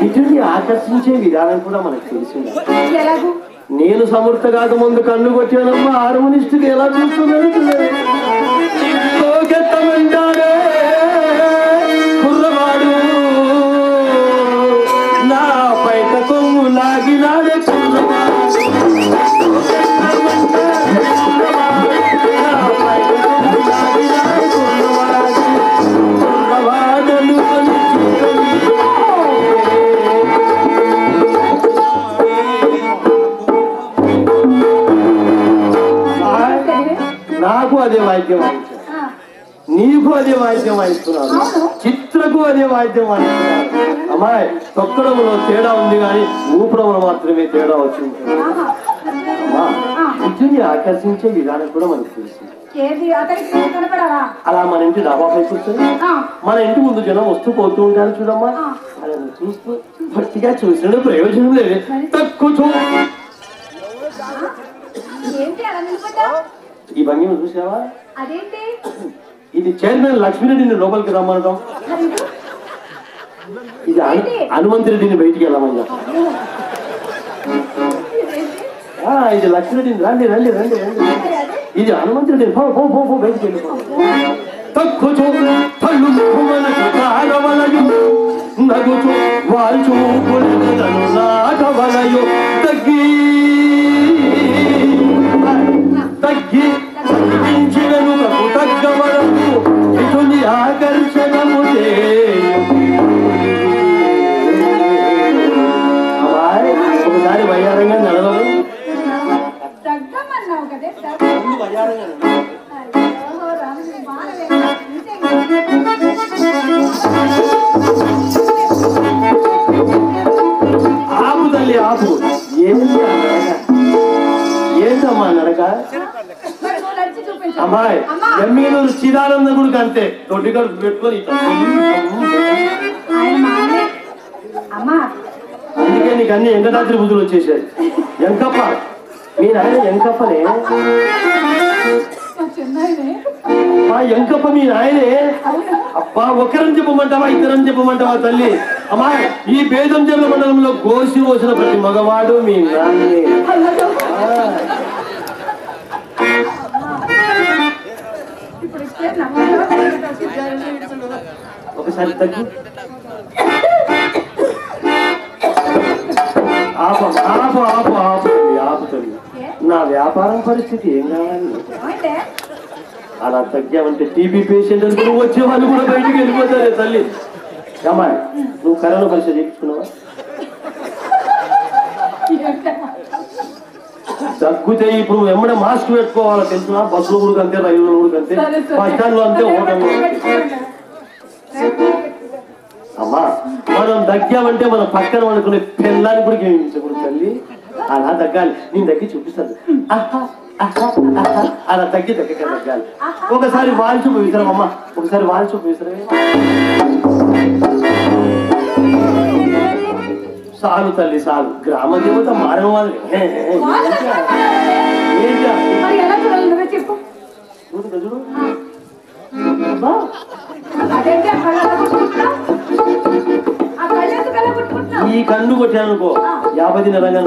ఇటుని ఆకర్షించే విధానం కూడా మనకు తెలిసింది ఎలాగూ నేను సమర్థ కాక ముందు కన్ను కొట్టానమ్మా హార్మోనిస్ట్కి ఎలా చూస్తున్నాడు చూడండి. లోకెత్తమంటాడే కుర్రవాడు నా పైట కొమ్ము లాగినాడే కుర్రవాడు. నా పైట కొమ్ము లాగినాడే కుర్రవాడు. కుర్రవాడను అని చూడని. నాకు అదే వాయిద్యం వాయించారు ఆ, నీకు అదే వాయిద్యం వాయిస్తున్నారు అవును. చిత్రకు అదే వాయిద్యం వాయిస్తున్నారు అమ్మాయి తొక్కడంలో తేడా ఉంది కానీ ఊపడంలో మాత్రమే తేడా వచ్చింది ఆహా. అమ్మా ఆ, ఇటుని ఆకర్షించే విధానం కూడా మనకు తెలిసింది ఏది అతనికి కనపడాలా అలా మన ఇంటి డాబాపై కూర్చొని ఆ, మన ఇంటి ముందు జనం వస్తూ పోతూ ఉంటారు చూడమ్మా ఆ. వాళ్ళని చూస్తూ భక్తిగా చూసిన ప్రయోజనం లేదు తక్కువ చూ ఏంటి అలా నిలబడ్డా ఈ భంగిమ చూసావా అదేంటి ఇది చైర్మన్ లక్ష్మీరెడ్డిని లోపలికి రమ్మనడం మరి ఇది? ఇది హను- హనుమంత్ రెడ్డిని బయటికి వెళ్ళమని చెప్పాలి ఇదేంటి? ఆ, ఇది లక్ష్మీరెడ్డిని రండి రండి రండి రండి మరి అదే? ఇది హనుమంతుడి పో పో పో పో బయటికి వెళ్ళిపో తక్కుచు తల్లు ముఖములకు తారవలయు నగుచు వాల్చు పులిదను నాటవలయు తగ్గి తగ్గి తగ్గించినను తగు తగ్గవరకు ఇటుని ఆకర్షణము చేయు అమ్మాయి, ఒకసారి వయ్యారంగా నడవరు తగ్గమన్నావు కదే తగ్గ- అయ్యో, రాముడి మానవే. ఇంతే ఆపు తల్లి ఆపు ఏంటి ఆ నడక ఏంటమ్మా నడక మరి నువ్వు నడిచి చూపించు. అమ్మాయి అమ్మా, ఎమ్మెల్యేలు చిదానంద గుడికి అంతే దొడ్డి కడుపు పెట్టుకొని ఇట్లా. ఆయన మానే. అమ్మా అందుకే నీకు అన్ని ఎంకటాద్రి బుద్ధులు వచ్చేసాయి ఎంకప్ప మీ నాయన ఎంకప్పనే మా చిన్నాయనే. మా ఎంకప్ప మీ నాయనే అవునా? అబ్బా ఒకరని చెప్పమంటావా ఇద్దరని చెప్పమంటావా తల్లి అమ్మాయి ఈ బేదంజర్ల మండలంలో గోసి పోసిన ప్రతి మగవాడు మీ నాన్నే అయ్యో. ఆ. ఇప్పుడు ఇస్తే నమ్మకం. ఒకసారి తగ్గి ఆపు ఆపు ఆపు ఆపు తల్లి, ఆపు తల్లి నా వ్యాపారం పరిస్థితి ఏం కావాలి ఏమంటే? అలా తగ్గామంటే టీబీ పేషెంట్ అనుకుని వచ్చే వాళ్ళు కూడా బయటికి వెళ్ళిపోతారే తల్లి అమ్మాయి నువ్వు కరోనా పరీక్ష చేయించుకున్నావా తగ్గితే ఇప్పుడు నువ్వు ఎమ్మడే మాస్క్ పెట్టుకోవాలో తెలుసునా బస్సులో కూడా అంతే రైల్లో కూడా అంతే సరే, సరే. బస్ స్టాండ్ లో అంతే హోటల్లో అంతే అమ్మా మనం దగ్గామంటే మన పక్కన అనుకునే పిల్లాన్ని కూడా గెలిపించకూడదు తల్లి అలా తగ్గాలి నేను తగ్గి చూపిస్తాను ఆహా, ఆహా, ఆహా. అలా తగ్గి తగ్గక తగ్గాలి ఒకసారి వాల్చు విసరం అమ్మా ఒకసారి వాల్చు విసరమే సాలు తల్లి సాలు గ్రామ దేవత మారిన వాళ్ళు హే, హే, హే. ఏంటా? మరి ఎలా చూడాలి నువ్వే చెప్పు చూడు, చూడు. అబ్బా, అదేంటి ఆ కళ్ళ ఎలా కొట్టుకుంటున్నావ్? ఆ కళ్ళు ఎందుకు ఎలా కొట్టుకుంటున్నావ్? ఈ కన్ను కొట్టానుకో యాభై రంగం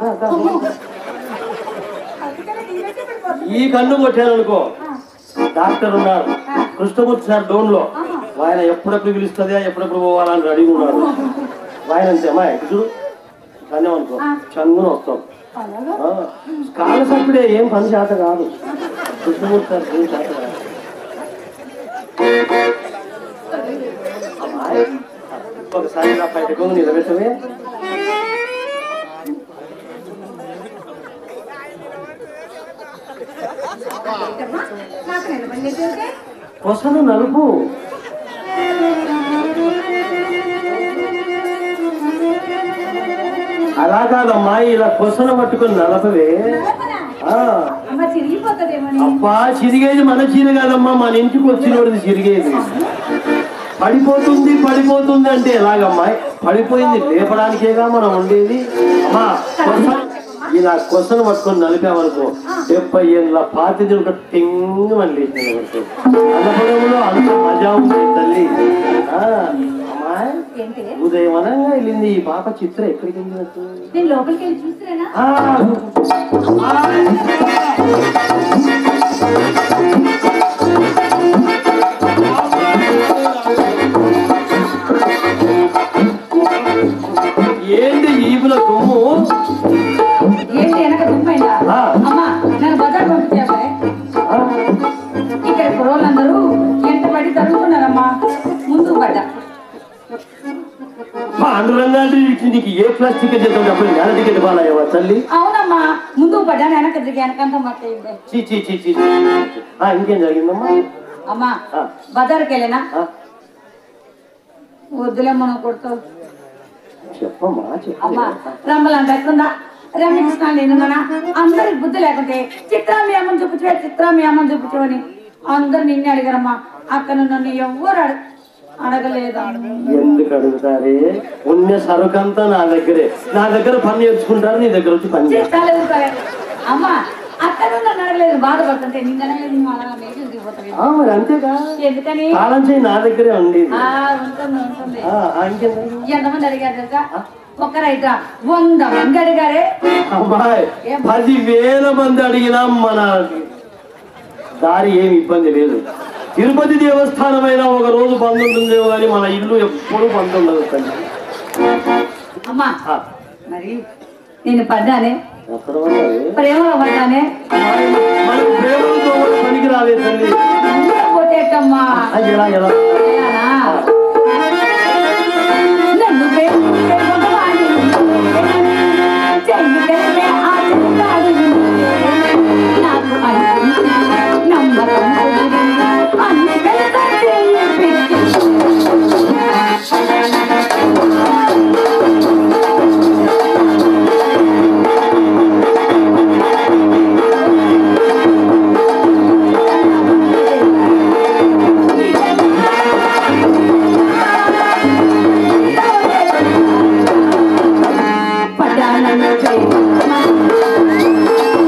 అందుకనే నీవే చెప్పిపోతున్నావు. ఈ కన్ను కొట్టాననుకో ఆ, డాక్టర్ ఉన్నారు కృష్ణమూర్తి సార్ డోన్ లో ఆయన ఎప్పుడెప్పుడు పిలుస్తుందా ఎప్పుడెప్పుడు పోవాలని రెడీ ఉన్నారు ఆయన అంతే అమ్మా ఇటు చూడు కన్యం అనుకో చంగున వస్తాం అలాగా? ఆ, కాళ్ళ సప్పుడే ఏం పని చేత కాదు కృష్ణమూర్తి సార్ ఏం చేత కాదు అమ్మాయి, ఒకసారి నా పైట కొంగు నిలబెట్టవే ఏంటమ్మా? నాకు నిలబడి ఉంటే కొసను నలుపు అలా కాదమ్మా ఇలా కొసను పట్టుకొని నలపవే నలపనా? ఆ, అమ్మ చిరిగిపోతుందేమో అబ్బా చిరిగేది మన చీర కాదమ్మా మన ఇంటికి వచ్చినోడిది చిరిగేది పడిపోతుంది పడిపోతుంది అంటే ఎలాగమ్మా పడిపోయింది లేపడానికేగా మనం ఉండేది అమ్మా కొస ఇలా కొసను పట్టుకొని నలిపామనుకో డెబ్బై ఏళ్ళ పాతిది ఒక టింగ్ అని లేచినాడు అనుకో అన్నపడంలో అంత మజా ఉంది తల్లి ఆ, అమ్మా ఏంటి ఉదయం అనంగా వెళ్ళింది ఈ పాప చిత్ర ఎక్కడికి వెళ్ళినట్టు నేను లోపలికి వెళ్ళి చూస్తున్నా ఆ, ఏంటి ఈపుల దుమ్ము ఏంటి వెనక దుమ్మైందా ఆ. అమ్మా నన్ను బజార్ పంపించావే ఆ, ఇక్కడ కుర్రోళ్ళందరూ ఎంట పడి తరుగుతున్నారమ్మా ముందుకు పడ్డా పాండురంగాన్ని నీకు ఏ క్లాస్ టికెట్ చేద్దాం అప్పుడు నెల టికెట్ బాలయ్యవా తల్లి అవునమ్మా ముందుకు పడ్డా వెనక తిరిగి వెనకంతా మట్టయింది చీ చీ చీ చీ ఆ, ఇంకేం జరిగిందమ్మా అమ్మా ఆ, బజార్కి వెళ్ళినా ఆ, వద్దులే మనం కొడతావు చెప్పమ్మా అమ్మా చెప్పమ్మా రమ్మలంట ఎక్కడుందా రమ్యకృష్ణ నేను అందరికి బుద్ధి లేకుంటే చిత్రా మీ అమ్మని చూపించే చిత్రా మీ అమ్మని చూపించు అని అందరు నిన్నే అడిగారమ్మా అక్కడ నన్ను ఎవ్వరు అడ అడగలేదు ఎందుకు అడుగుతారే ఉన్న సరుకంతా నా దగ్గరే నా దగ్గర పని నేర్చుకుంటారు నీ దగ్గర వచ్చి పని చేస్తారు చిత్రాలు ఎదుగుతాయి అమ్మా అక్కడ నన్ను అడగలేదు బాధపడుతుంటే నిన్న అడగలేదు నువ్వు అలా మేకలు దిగిపోతావు ఆ, మరి అంతేగా ఎందుకని తాళం చేయి నా దగ్గరే ఉండేది ఆ ఉంటుంది ఉంటుంది ఆ, ఆ, ఇంకేం జరిగింది? ఎంతమంది అడిగారు తెలుసా ఒక్కరైతే వంద మంది అడిగారే అమ్మాయి పది వేల మంది అడిగినా మన దారి ఏమి ఇబ్బంది లేదు తిరుపతి దేవస్థానం అయినా ఒక రోజు బంద్ ఉంటుందేమో కానీ మన ఇల్లు ఎప్పుడు బంద్ ఉండదు తల్లి అమ్మా ఆ, మరి నేను పడ్డానే ఎక్కడ పడ్డావే? ప్రేమలో పడ్డానే అమ్మాయి, మన ప్రేమలతో కూడా పనికి రాలే తల్లి పోతేటమ్మా ఆ, ఎలా ఎలా ఎలానా? నన్ను ప్రేమించేవాడు చెయ్యి కలిపే ఆ చిరునాడు నాకు అనిపించింది, నమ్మకం కుదిరింది. అన్ని వెనక చెయ్యి పెట్టి పడ్డానన్ను ప్రేమ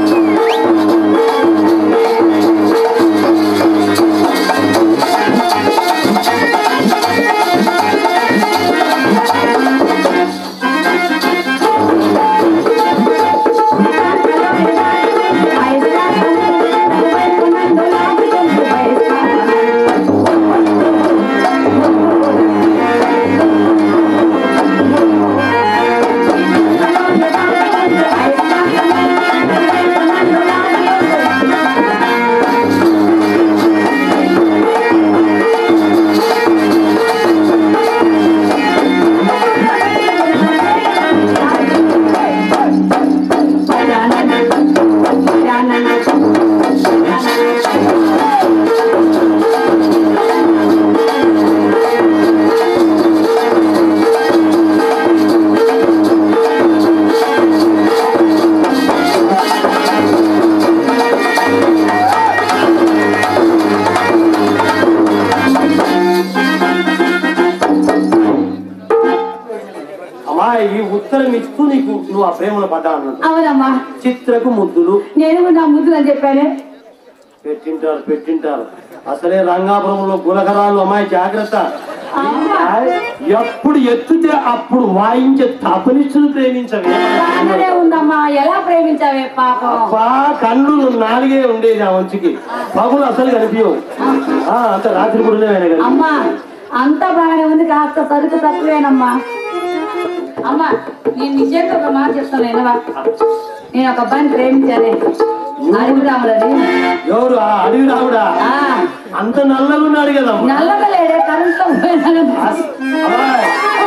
అమ్మా ఈ ఉత్తరం ఇస్తూ నీకు నువ్వు ఆ ప్రేమలో పడ్డా అన్నట్టు అవునమ్మా చిత్రకు ముద్దులు నేను కూడా నా ముద్దులు అని చెప్పానే పెట్టింటారు పెట్టింటారు అసలే రంగాపురంలో గులకరాలు అమ్మాయి జాగ్రత్త అమ్మా. ఎప్పుడు ఎత్తుతే అప్పుడు వాయించే తపనిచ్చును ప్రేమించవే బాగానే ఉందమ్మా ఎలా ప్రేమించావే పాపం అబ్బా కళ్ళు నాలుగే ఉండేది ఆ మంచికి పగులు అసలు కనిపించవు ఆ, అంత రాత్రి కూడా కానీ అమ్మా అంతా బాగానే ఉంది కాస్త సరుకు తక్కువేనమ్మా అమ్మా నేను నిజంగా ఒక మాట చెప్తాను వినవా నేను ఒక అబ్బాయిని ప్రేమించానే అడుగుదాములని ఎవరు ఆ అడవి రావుడా ఆ, అంత నల్లగా ఉన్నాడు కదమ్మా నల్లగా లేడే కరెంట్లో పోయినా అమ్మాయి.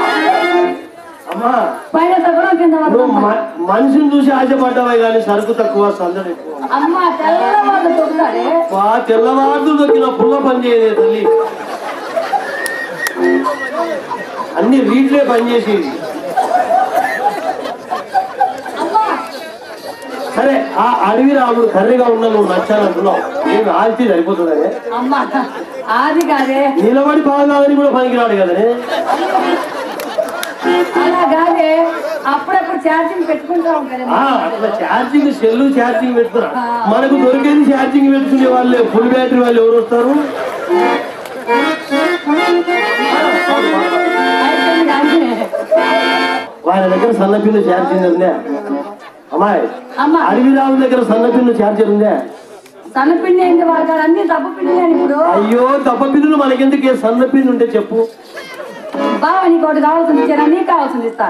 అమ్మా పైన సగం కింద నువ్వు పడతాం. మ- మనిషిని చూసి ఆశపడ్డావే కానీ సరుకు తక్కువ సందడి ఎక్కువ అమ్మ తెల్లవాళ్ళు తొక్కుతాడే బా తెల్లవారులు దొక్కిన పుల్ల పని చేయదే తల్లి అన్ని వీటిలే పనిచేసేది అమ్మా సరే ఆ అడవి రాముడు కర్రీగా ఉన్న నువ్వు నచ్చానంటున్నావు నేను ఆల్చి సరిపోతుందనే అమ్మ ఆది కాదే నిలబడి బాగాదని కూడా పనికిరాడు కదనే అలా కాదే అప్పుడప్పుడు ఛార్జింగ్ పెట్టుకుంటాం కదా ఆ, అట్లా ఛార్జింగ్ సెల్లు ఛార్జింగ్ పెట్టుకున్నా మనకు దొరికేది ఛార్జింగ్ పెట్టుకునే వాళ్ళే ఫుల్ బ్యాటరీ వాళ్ళు ఎవరు వస్తారు అయితే ఆయన దగ్గర సన్నపిల్లు చేర్చిందే అమ్మాయి అమ్మ అడవి రావు దగ్గర సన్నపిల్లు చేర్చిందే సన్నపిండి ఏంటి వాడతాడు అన్ని దెబ్బ పిండి లేని ఇప్పుడు అయ్యో తప్ప పిల్లులు మనకెందుకు సన్నపిల్లు ఉంటే చెప్పు బావ నీకు ఒకటి కావాల్సింది ఇచ్చారా నీకు కావాల్సింది ఇస్తా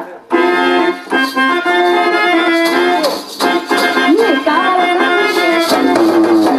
నీకు కావాల్సింది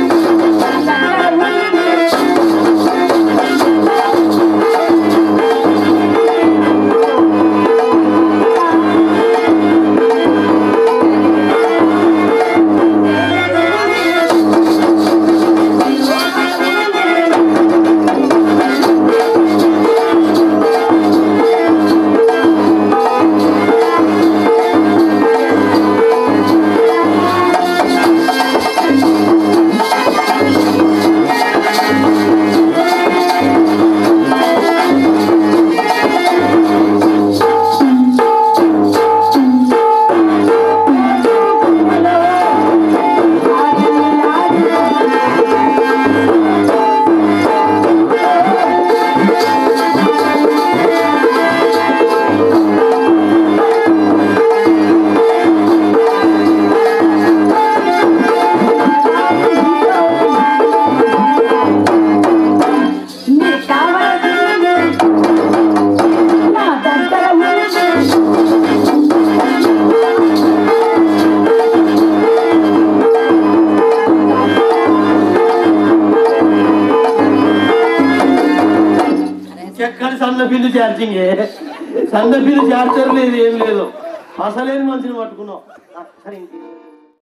నీకు కావాల్సింది నా దగ్గర ఉంది ఎక్కడ సన్నపిల్లు ఛార్జింగ్ సన్నపిల్లు ఛార్జర్ లేదు ఏం లేదు అసలేని మనిషిని పట్టుకున్నావు ఆ, సరే ఇంకే